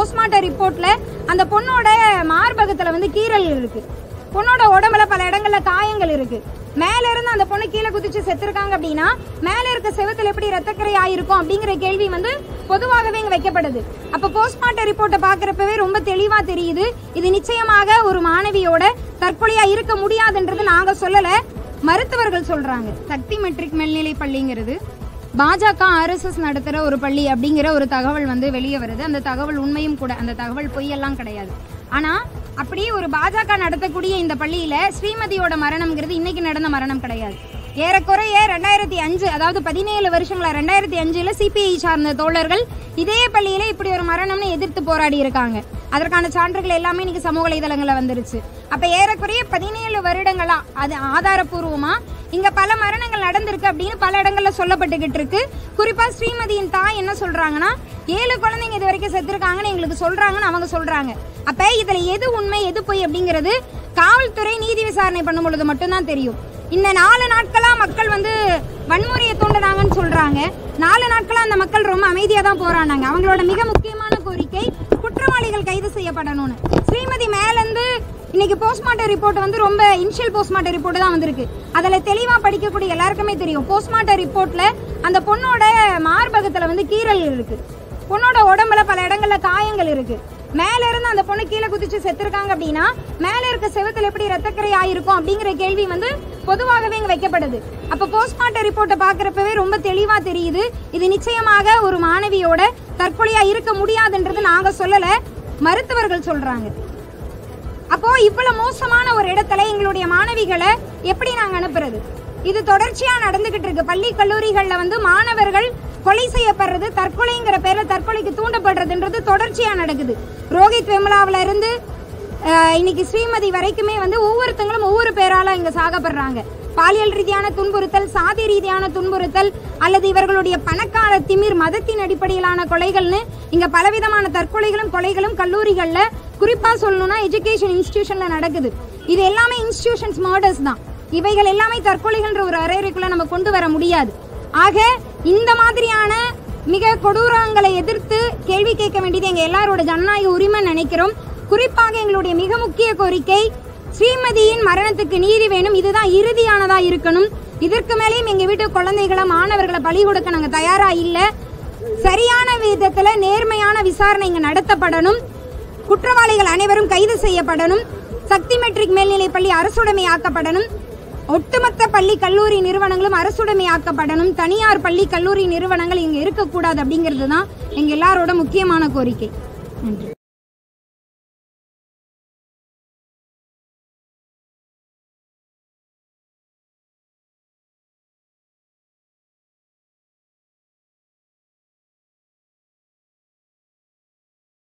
postmortem ரிப்போர்ட்ல அந்த பொண்ணோட மார்பகத்துல வந்து கீறல் இருக்கு பொண்ணோட உடம்புல பல இடங்கள்ல காயங்கள் இருக்கு மேல இருந்து அந்த பொண்ணு கீழே குதிச்சு செத்துருக்காங்க அப்படின்னா மேல இருக்க செவத்துல எப்படி ரத்தக்கரை ஆயிருக்கும் அப்படிங்கிற கேள்வி வந்து பொதுவாகவே இங்க வைக்கப்படுது அப்ப போஸ்ட்மார்ட்டம் ரிப்போர்ட்டை பாக்குறப்பவே ரொம்ப தெளிவா தெரியுது இது நிச்சயமாக ஒரு மாணவியோட தற்கொலையா இருக்க முடியாதுன்றது நாங்க சொல்லல மருத்துவர்கள் சொல்றாங்க சக்தி மெட்ரிக் மேல்நிலை பள்ளிங்கிறது பாஜக ஆர்எஸ்எஸ் நடத்துகிற ஒரு பள்ளி அப்படிங்கிற ஒரு தகவல் வந்து வெளியே வருது அந்த தகவல் உண்மையும் கூட அந்த தகவல் பொய்யெல்லாம் கிடையாது ஆனால் அப்படியே ஒரு பாஜக நடத்தக்கூடிய இந்த பள்ளியில் ஸ்ரீமதியோட மரணம்ங்கிறது இன்னைக்கு நடந்த மரணம் கிடையாது ஏறக்குறைய ரெண்டாயிரத்தி அஞ்சு அதாவது பதினேழு வருஷங்களா ரெண்டாயிரத்தி அஞ்சுல சிபிஐ சார்ந்த தோழர்கள் இதே பள்ளியில இப்படி ஒரு மரணம்னு எதிர்த்து போராடி இருக்காங்க அதற்கான சான்றுகள் எல்லாமே இன்னைக்கு சமூக வலைதளங்கள்ல வந்துருச்சு அப்ப ஏறக்குறைய பதினேழு வருடங்களா அது ஆதாரபூர்வமா இங்க பல மரணங்கள் நடந்திருக்கு அப்படின்னு பல இடங்கள்ல சொல்லப்பட்டுகிட்டு இருக்கு குறிப்பா ஸ்ரீமதியின் தாய் என்ன சொல்றாங்கன்னா ஏழு குழந்தைங்க இது வரைக்கும் செத்துருக்காங்கன்னு எங்களுக்கு சொல்றாங்கன்னு அவங்க சொல்றாங்க அப்ப இதுல எது உண்மை எது பொய் அப்படிங்கிறது காவல்துறை நீதி விசாரணை பண்ணும் பொழுது மட்டும்தான் தெரியும் இந்த நாலு நாட்களா மக்கள் வந்து வன்முறையை தூண்டினாங்கன்னு சொல்றாங்க நாலு நாட்களா அந்த மக்கள் ரொம்ப அமைதியா தான் போராடினாங்க அவங்களோட மிக முக்கியமான கோரிக்கை குற்றவாளிகள் கைது செய்யப்படணும்னு ஸ்ரீமதி மேலேருந்து இன்னைக்கு போஸ்ட்மார்ட்டம் ரிப்போர்ட் வந்து ரொம்ப இனிஷியல் போஸ்ட்மார்ட்டம் ரிப்போர்ட் தான் வந்திருக்கு அதில் தெளிவாக படிக்கக்கூடிய எல்லாருக்குமே தெரியும் போஸ்ட்மார்ட்டம் ரிப்போர்ட்ல அந்த பொண்ணோட மார்பகத்தில் வந்து கீறல் இருக்கு பொண்ணோட உடம்புல பல இடங்கள்ல காயங்கள் இருக்கு மேல இருந்து அந்த பொண்ணு கீழே குதிச்சு செத்துருக்காங்க அப்படின்னா மேல இருக்க செவத்துல எப்படி ரத்தக்கரை ஆயிருக்கும் அப்படிங்கிற கேள்வி வந்து பொதுவாகவே இங்க வைக்கப்படுது அப்ப போஸ்ட்மார்ட்டம் ரிப்போர்ட்டை பாக்குறப்பவே ரொம்ப தெளிவா தெரியுது இது நிச்சயமாக ஒரு மாணவியோட தற்கொலையா இருக்க முடியாதுன்றது நாங்க சொல்லல மருத்துவர்கள் சொல்றாங்க அப்போ இவ்வளவு மோசமான ஒரு இடத்துல எங்களுடைய மாணவிகளை எப்படி நாங்க அனுப்புறது இது தொடர்ச்சியா நடந்துகிட்டு இருக்கு பள்ளி கல்லூரிகள்ல வந்து மாணவர்கள் கொலை செய்யப்படுறது தற்கொலைங்கிற பேர்ல தற்கொலைக்கு தூண்டப்படுறதுன்றது தொடர்ச்சியா நடக்குது ரோஹித் வெம்லாவில இருந்து அஹ், இன்னைக்கு ஸ்ரீமதி வரைக்குமே வந்து ஒவ்வொருத்தங்களும் ஒவ்வொரு பேரால இங்க சாகப்படுறாங்க பாலியல் ரீதியான துன்புறுத்தல் சாதி ரீதியான துன்புறுத்தல் அல்லது இவர்களுடைய பணக்கார திமிர் மதத்தின் அடிப்படையிலான கொலைகள்னு இங்க பலவிதமான தற்கொலைகளும் கொலைகளும் கல்லூரிகள்ல குறிப்பா சொல்லணும்னா எஜுகேஷன் இன்ஸ்டிடியூஷன்ல நடக்குது இது எல்லாமே இன்ஸ்டிடியூஷன்ஸ் மர்டர்ஸ் தான் இவைகள் எல்லாமே தற்கொலைகள்ன்ற ஒரு அரையறைக்குள்ள நம்ம கொண்டு வர முடியாது ஆக இந்த மாதிரியான மிக கொடூரங்களை எதிர்த்து கேள்வி கேட்க வேண்டியது எங்க எல்லாரோட ஜனநாயக உரிமை நினைக்கிறோம் குறிப்பாக எங்களுடைய மிக முக்கிய கோரிக்கை ஸ்ரீமதியின் மரணத்துக்கு நீதி வேணும் இதுதான் இறுதியானதா இருக்கணும் இதற்கு மேலேயும் எங்க வீட்டு குழந்தைகளை மாணவர்களை பலி கொடுக்க நாங்க தயாரா இல்ல சரியான விதத்துல நேர்மையான விசாரணை இங்க நடத்தப்படணும் குற்றவாளிகள் அனைவரும் கைது செய்யப்படணும் சக்தி மெட்ரிக் மேல்நிலைப் பள்ளி அரசுடைமையாக்கப்படணும் ஒட்டுமொத்த பள்ளி கல்லூரி நிறுவனங்களும் அரசுடைமையாக்கப்படணும் தனியார் பள்ளி கல்லூரி நிறுவனங்கள் இங்க இருக்கக்கூடாது அப்படிங்கிறது தான் எங்க எல்லாரோட முக்கியமான கோரிக்கை நன்றி